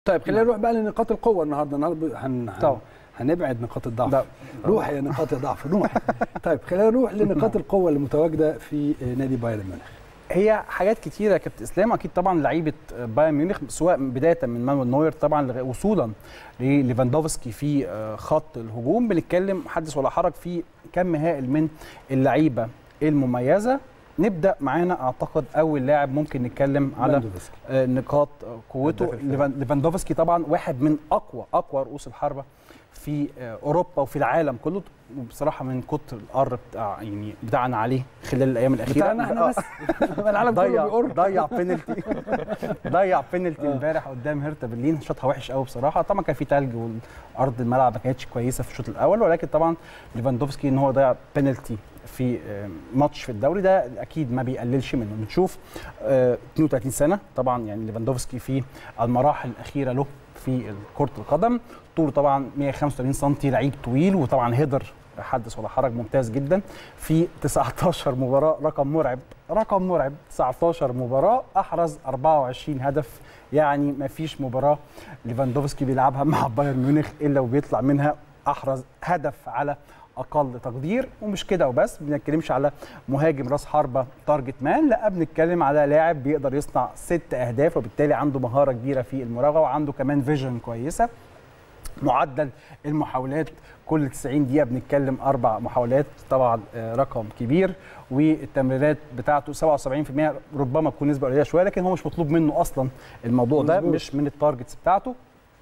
طيب خلينا نروح بقى لنقاط القوه النهارده النهارده هن... هن... طبعا. هنبعد نقاط الضعف ده. روح يا نقاط الضعف روح طيب خلينا نروح لنقاط القوه اللي متواجده في نادي بايرن ميونخ هي حاجات كتيره يا كابتن اسلام اكيد طبعا لعيبه بايرن ميونخ سواء بدايه من مانويل نوير طبعا لغاية- وصولا لليفاندوفسكي في آه، خط الهجوم بنتكلم حدث ولا حرج في كم هائل من اللعيبه المميزه نبدا معانا اعتقد اول لاعب ممكن نتكلم على لاندوفسكي. آه، نقاط آه، قوته هداف الفريق. ليفان- ليفاندوفسكي طبعا واحد من اقوى اقوى رؤوس الحربه في آه، اوروبا وفي العالم كله وبصراحه من كتر القر بتاع يعني بتاعنا عليه خلال الايام الاخيره بتاعنا احنا آه، بس العالم كله ضيع بيقر ضيع بينالتي ضيع بينالتي امبارح قدام هيرتا برلين شاطها وحش قوي بصراحه طبعا كان في تلج والارض الملعب ما كانتش كويسه في الشوط الاول ولكن طبعا ليفاندوفسكي ان هو ضيع بينالتي في آه، ماتش في الدوري ده اكيد ما بيقللش منه بنشوف آه، 32 سنه طبعا يعني ليفاندوفسكي في المراحل الاخيره له في كره القدم طوله طبعا 185 سم لعيب طويل وطبعا هيدر حدث ولا حرج ممتاز جدا في 19 مباراه رقم مرعب رقم مرعب 19 مباراه احرز 24 هدف يعني ما فيش مباراه ليفاندوفسكي بيلعبها مع بايرن ميونخ الا وبيطلع منها احرز هدف على اقل تقدير ومش كده وبس ما بنتكلمش على مهاجم راس حربه تارجت مان لا بنتكلم على لاعب بيقدر يصنع ست اهداف وبالتالي عنده مهاره كبيره في المراوغه وعنده كمان فيجن كويسه معدل المحاولات كل 90 دقيقه بنتكلم اربع محاولات طبعا آه، رقم كبير والتمريرات بتاعته 77% ربما تكون نسبه قليله شويه لكن هو مش مطلوب منه اصلا الموضوع ده مظبوط. مش من التارجتس بتاعته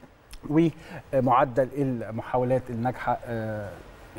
ومعدل المحاولات الناجحه آه،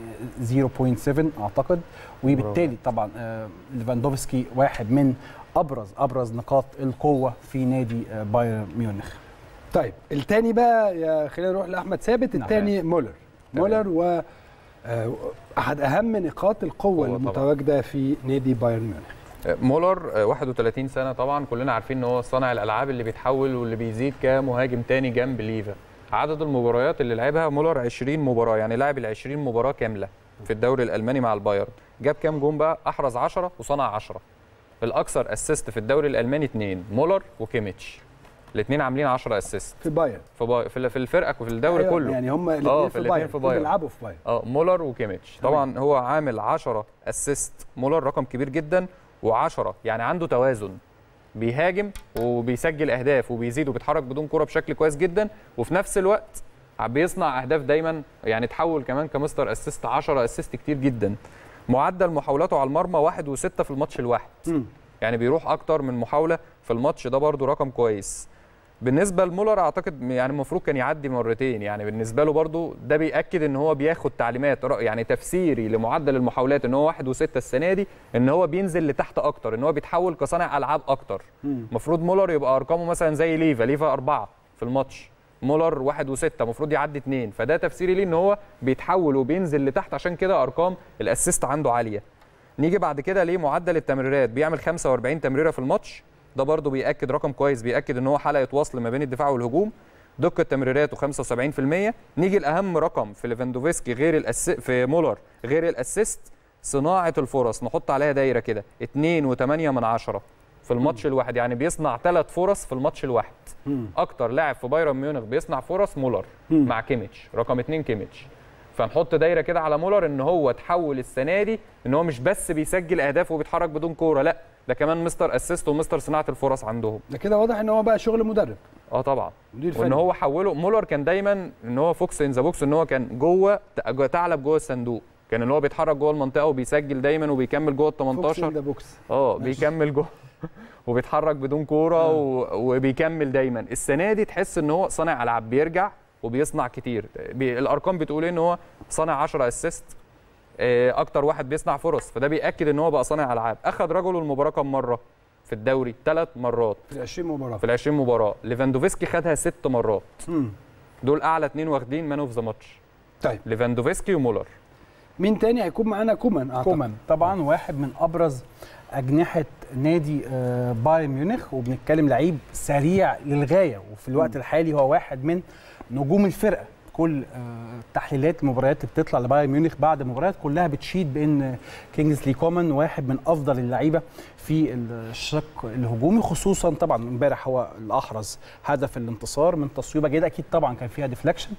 0.7 اعتقد وبالتالي طبعا آه، ليفاندوفسكي واحد من ابرز ابرز نقاط القوه في نادي آه، بايرن ميونخ طيب الثاني بقى يا خلينا نروح لاحمد ثابت نعم. الثاني مولر مولر و آه، احد اهم نقاط القوه قوة طبعاً. المتواجده في نادي بايرن ميونخ مولر آه، 31 سنه طبعا كلنا عارفين ان هو صانع الالعاب اللي بيتحول واللي بيزيد كمهاجم تاني جنب ليفا عدد المباريات اللي لعبها مولر 20 مباراه يعني لاعب ال 20 مباراه كامله في الدوري الالماني مع البايرن جاب كام جون بقى احرز 10 وصنع 10 الاكثر اسيست في الدوري الالماني اثنين مولر وكيميتش الاثنين عاملين 10 اسيست في بايرن في باي... في في الفرقه وفي الدوري أيوة، كله يعني هم آه، الاثنين في في الاتنين بايرن في بايرن. بيلعبوا في بايرن اه مولر وكيميتش طبعا هو عامل 10 اسيست مولر رقم كبير جدا و10 يعني عنده توازن بيهاجم وبيسجل اهداف وبيزيد وبيتحرك بدون كره بشكل كويس جدا وفي نفس الوقت بيصنع اهداف دايما يعني تحول كمان كمستر اسيست 10 اسيست كتير جدا معدل محاولاته على المرمى 1 و6 في الماتش الواحد مم. يعني بيروح اكتر من محاوله في الماتش ده برده رقم كويس بالنسبه لمولر اعتقد يعني المفروض كان يعدي مرتين يعني بالنسبه له برضو ده بياكد ان هو بياخد تعليمات رأ- يعني تفسيري لمعدل المحاولات ان هو واحد وستة السنه دي ان هو بينزل لتحت اكتر ان هو بيتحول كصانع العاب اكتر مم. المفروض مولر يبقى ارقامه مثلا زي ليفا ليفا أربعة في الماتش مولر واحد وستة المفروض يعدي اتنين فده تفسيري ليه ان هو بيتحول وبينزل لتحت عشان كده ارقام الاسيست عنده عاليه نيجي بعد كده ليه معدل التمريرات بيعمل 45 تمريره في الماتش ده برضه بياكد رقم كويس بياكد ان هو حلقه وصل ما بين الدفاع والهجوم دقه تمريراته 75% نيجي الاهم رقم في ليفاندوفسكي غير الأس... في مولر غير الاسيست صناعه الفرص نحط عليها دايره كده 2.8 من عشرة في الماتش الواحد يعني بيصنع ثلاث فرص في الماتش الواحد مم. اكتر لاعب في بايرن ميونخ بيصنع فرص مولر مم. مع كيميتش رقم اتنين كيميتش فنحط دايره كده على مولر ان هو تحول السنه دي ان هو مش بس بيسجل اهداف وبيتحرك بدون كوره لا ده كمان مستر اسيست ومستر صناعه الفرص عندهم ده كده واضح ان هو بقى شغل مدرب اه طبعا مدير وان فني هو حوله مولر كان دايما ان هو فوكس ان ذا بوكس ان هو كان جوه ثعلب جوه الصندوق كان ان هو بيتحرك جوه المنطقه وبيسجل دايما وبيكمل جوه ال 18 ده بوكس اه بيكمل جوه وبيتحرك بدون كوره و... وبيكمل دايما السنه دي تحس ان هو صانع العاب بيرجع وبيصنع كتير بي... الارقام بتقول ان هو صانع 10 اسيست اكتر واحد بيصنع فرص فده بياكد ان هو بقى صانع العاب اخذ رجل المباراه كم مره في الدوري ثلاث مرات في 20 مباراه في ال 20 مباراه ليفاندوفسكي خدها ست مرات مم. دول اعلى اثنين واخدين مان اوف ذا ماتش طيب ليفاندوفسكي ومولر مين تاني هيكون معانا كومان اعتقد كومان طبعا واحد من ابرز اجنحه نادي آه، بايرن ميونخ وبنتكلم لعيب سريع للغايه وفي الوقت الحالي هو واحد من نجوم الفرقه كل آه، تحليلات المباريات اللي بتطلع لبايرن ميونخ بعد المباريات كلها بتشيد بان كينجزلي كومان واحد من افضل اللعيبه في الشق الهجومي خصوصا طبعا امبارح هو الاحرز هدف الانتصار من تصويبه جيده اكيد طبعا كان فيها ديفلكشن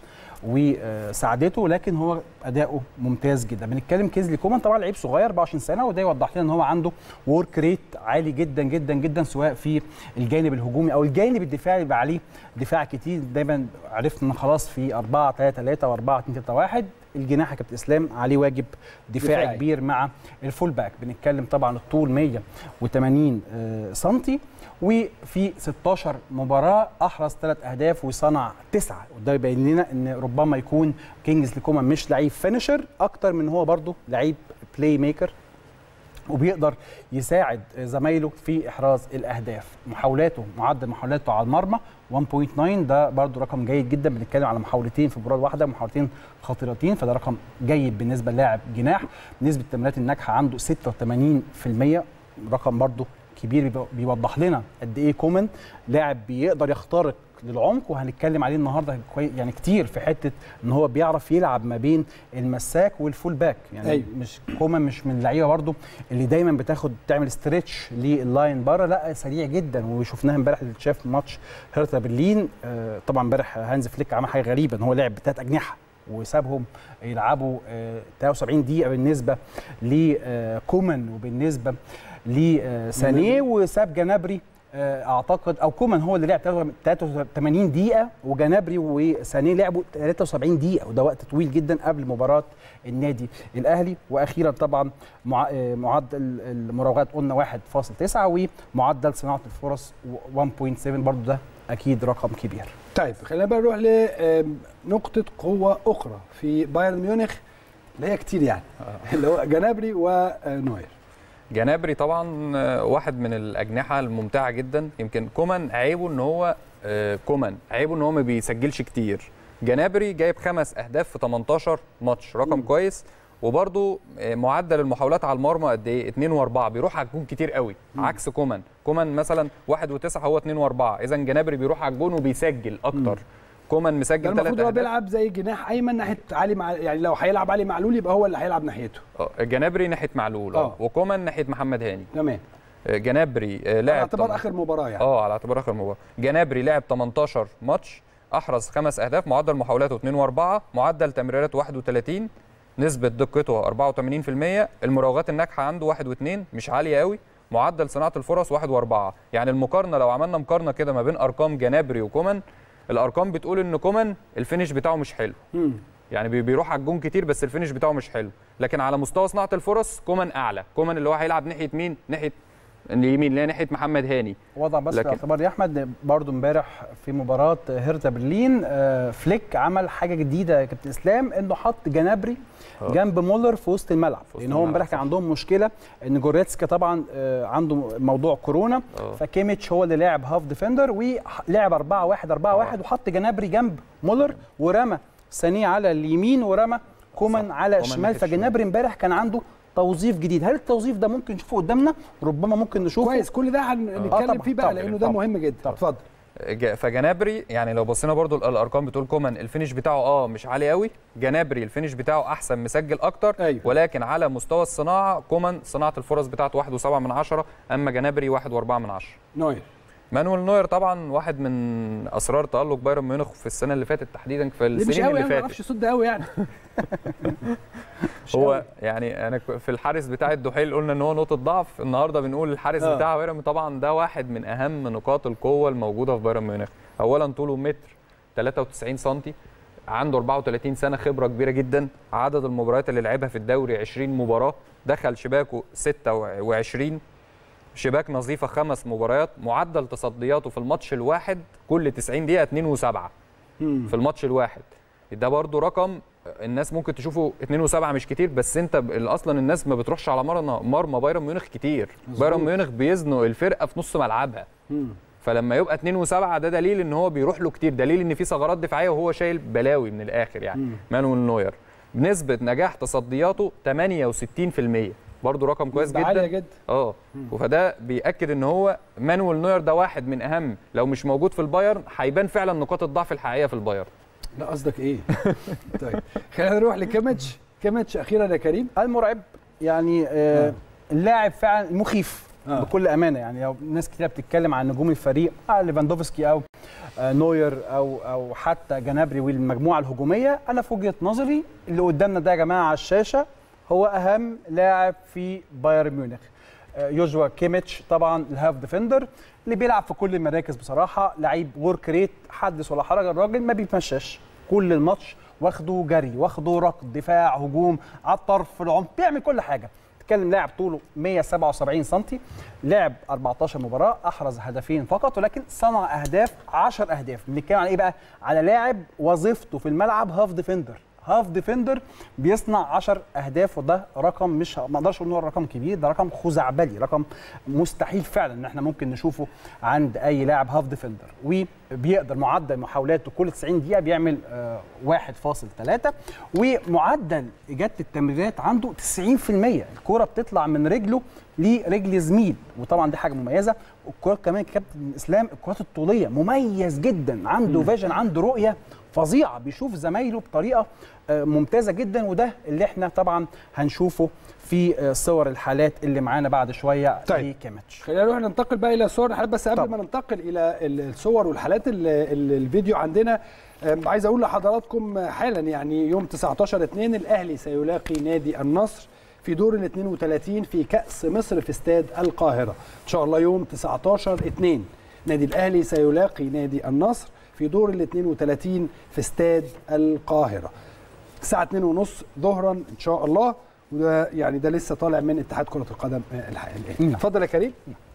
وساعدته لكن هو اداؤه ممتاز جدا بنتكلم كينزلي كومان طبعا لعيب صغير 24 سنه وده يوضح لنا ان هو عنده ورك ريت عالي جدا جدا جدا سواء في الجانب الهجومي او الجانب الدفاعي بيبقى عليه دفاع كتير دايما عرفنا ان خلاص في 4 3 3 و4 2 3 1 الجناح يا كابتن اسلام عليه واجب دفاعي, دفاعي. دفاعي كبير مع الفول باك بنتكلم طبعا الطول 180 آه، سنتي وفي 16 مباراه احرز ثلاث اهداف وصنع تسعه وده يبين لنا ان ربما يكون كينجز لكومان مش لعيب فينيشر اكتر من هو برضه لعيب بلاي ميكر وبيقدر يساعد زمايله في احراز الاهداف محاولاته معدل محاولاته على المرمى 1.9 ده برضو رقم جيد جدا بنتكلم على محاولتين في مباراه واحده محاولتين خطيرتين فده رقم جيد بالنسبه للاعب جناح نسبه التمريرات الناجحه عنده 86% رقم برضو كبير بيبقى- بيوضح لنا قد ايه كومان لاعب بيقدر يخترق للعمق وهنتكلم عليه النهارده كوي يعني كتير في حته ان هو بيعرف يلعب ما بين المساك والفول باك يعني أيوة. أيوه. مش كومان مش من اللعيبه برضو اللي دايما بتاخد تعمل ستريتش لللاين بره لا سريع جدا وشفناها امبارح اللي شاف ماتش هيرتا برلين آه، طبعا امبارح هانز فليك عمل حاجه غريبه ان هو لعب بثلاث اجنحه وسابهم يلعبوا آه، 73 دقيقه بالنسبه لكومان وبالنسبه لسانيه وساب جنابري آه، اعتقد او كومان هو اللي لعب 83 دقيقه وجنابري وسانيه لعبوا 73 دقيقه وده وقت طويل جدا قبل مباراه النادي الاهلي واخيرا طبعا مع- آه، معدل المراوغات قلنا 1.9 ومعدل صناعه الفرص 1.7 برضو ده اكيد رقم كبير طيب خلينا بقى نروح لنقطة قوة أخرى في بايرن ميونخ اللي هي كتير يعني اللي هو جنابري ونوير جنابري طبعا آه، واحد من الاجنحه الممتعه جدا يمكن كومان عيبه ان هو آه، كومان عيبه ان هو ما بيسجلش كتير جنابري جايب خمس اهداف في 18 ماتش رقم مم. كويس وبرده معدل المحاولات على المرمى قد ايه 2 و4 بيروح على الجون كتير قوي مم. عكس كومان كومان مثلا 1 و9 هو 2 و4 اذا جنابري بيروح على الجون وبيسجل اكتر كومان ده مسجل ثلاث المفروض هو اهداف بيلعب زي جناح أيمن ناحية علي مع يعني لو هيلعب علي معلول يبقى هو اللي هيلعب ناحيته آه، جنابري ناحيه معلول آه. اه وكومان ناحيه محمد هاني تمام آه، جنابري آه، على لاعب اعتبار طبعاً. آخر مباراة يعني اه على اعتبار اخر مباراه جنابري لعب 18 ماتش احرز خمس اهداف معدل محاولاته 2 و4 معدل تمريراته 31 نسبه دقته 84% المراوغات الناجحه عنده 1 و2 مش عاليه قوي معدل صناعه الفرص 1 و4 يعني المقارنه لو عملنا مقارنه كده ما بين ارقام جنابري وكومان الارقام بتقول ان كومان الفينش بتاعه مش حلو مم. يعني بي- بيروح على الجون كتير بس الفينش بتاعه مش حلو لكن على مستوى صناعه الفرص كومان اعلى كومان اللي هو هيلعب ناحيه مين ناحيه اليمين اللي هي ناحيه محمد هاني وضع بس لكن- في اعتبار يا احمد برضو امبارح في مباراه هيرتا برلين آه، فليك عمل حاجه جديده يا كابتن اسلام انه حط جنابري آه. جنب مولر في وسط الملعب في وسط لان هو الملعب، امبارح كان صح. عندهم مشكله ان جوريتسكا طبعا آه، عنده موضوع كورونا آه. فكيميتش هو اللي لعب هاف ديفندر ولعب 4 1 4 1 وحط جنابري جنب مولر ورمى سانيه على اليمين ورمى كومان صح. على كومان الشمال ناحية الشمال. فجنابري امبارح كان عنده توظيف جديد هل التوظيف ده ممكن نشوفه قدامنا ربما ممكن نشوفه كويس كل ده هنتكلم طبعاً، فيه بقى طبعاً، لأنه ده طبعاً. مهم جدا طبعاً. اتفضل ج- فجنابري يعني لو بصينا برضو ال- الارقام بتقول كومان الفينش بتاعه اه مش عالي قوي جنابري الفينش بتاعه احسن مسجل اكتر أيوة. ولكن على مستوى الصناعه كومان صناعه الفرص بتاعته 1.7 من عشرة اما جنابري 1.4 من عشرة نوير مانويل نوير طبعا واحد من اسرار تالق بايرن ميونخ في السنه اللي فاتت تحديدا في ليه مش السنين قوي اللي يعني ما فاتت اعرفش صد قوي يعني مش هو قوي. يعني انا ك- في الحارس بتاع الدحيل قلنا ان هو نقطه ضعف النهارده بنقول الحارس آه. بتاع بايرن طبعا ده واحد من اهم نقاط القوه الموجوده في بايرن ميونخ اولا طوله متر 93 سم عنده 34 سنه خبره كبيره جدا عدد المباريات اللي لعبها في الدوري 20 مباراه دخل شباكه 26 شباك نظيفه خمس مباريات معدل تصدياته في الماتش الواحد كل 90 دقيقه 2 و7 مم. في الماتش الواحد ده برضو رقم الناس ممكن تشوفه 2 و7 مش كتير بس انت ب- اصلا الناس ما بتروحش على مرمى مرمى بايرن ميونخ كتير مظبوط. بايرن ميونخ بيزنق الفرقه في نص ملعبها مم. فلما يبقى 2 و7 ده دليل ان هو بيروح له كتير دليل ان في ثغرات دفاعيه وهو شايل بلاوي من الاخر يعني مم. مانويل نوير بنسبه نجاح تصدياته 68% برضو رقم كويس نسبة عالية جدا جدا اه فده بياكد ان هو مانويل نوير ده واحد من اهم لو مش موجود في البايرن هيبان فعلا نقاط الضعف الحقيقيه في البايرن لا قصدك ايه طيب خلينا نروح لكيميتش كيميتش اخيرا يا كريم المرعب يعني آه آه. اللاعب فعلا مخيف آه. بكل امانه يعني لو ناس كتير بتتكلم عن نجوم الفريق آه ليفاندوفسكي او آه نوير او او حتى جنابري والمجموعه الهجوميه انا في وجهه نظري اللي قدامنا ده يا جماعه على الشاشه هو اهم لاعب في بايرن ميونخ آه، يوجوا كيميتش طبعا الهاف ديفندر اللي بيلعب في كل المراكز بصراحه لعيب ورك ريت حدث ولا حرج الراجل ما بيتمشاش كل الماتش واخده جري واخده ركض دفاع هجوم على الطرف في العمق بيعمل كل حاجه تتكلم لاعب طوله 177 سم لعب 14 مباراه احرز هدفين فقط ولكن صنع اهداف 10 اهداف بنتكلم على ايه بقى على لاعب وظيفته في الملعب هاف ديفندر هاف ديفندر بيصنع 10 اهداف وده رقم مش ما اقدرش اقول ان هو رقم كبير ده رقم خزعبلي رقم مستحيل فعلا ان احنا ممكن نشوفه عند اي لاعب هاف ديفندر وبيقدر معدل محاولاته كل 90 دقيقه بيعمل آه، 1.3 ومعدل اجاده التمريرات عنده 90% الكوره بتطلع من رجله لرجل زميل وطبعا دي حاجه مميزه الكرات كمان كابتن اسلام الكرات الطوليه مميز جدا عنده فيجن عنده رؤيه فظيعه بيشوف زمايله بطريقه آه، ممتازه جدا وده اللي احنا طبعا هنشوفه في آه، صور الحالات اللي معانا بعد شويه طيب. لكيميتش خلينا نروح ننتقل بقى الى صور الحالات بس قبل طبعا. ما ننتقل الى ال- الصور والحالات ال- ال- الفيديو عندنا أم، عايز اقول لحضراتكم حالا يعني يوم 19 2 الاهلي سيلاقي نادي النصر في دور ال 32 في كاس مصر في استاد القاهره ان شاء الله يوم 19 2 نادي الاهلي سيلاقي نادي النصر في دور ال 32 في استاد القاهره الساعه 2 ونص ظهرا ان شاء الله وده يعني ده لسه طالع من اتحاد كره القدم آه، الحقيقة. نعم. اتفضل يا كريم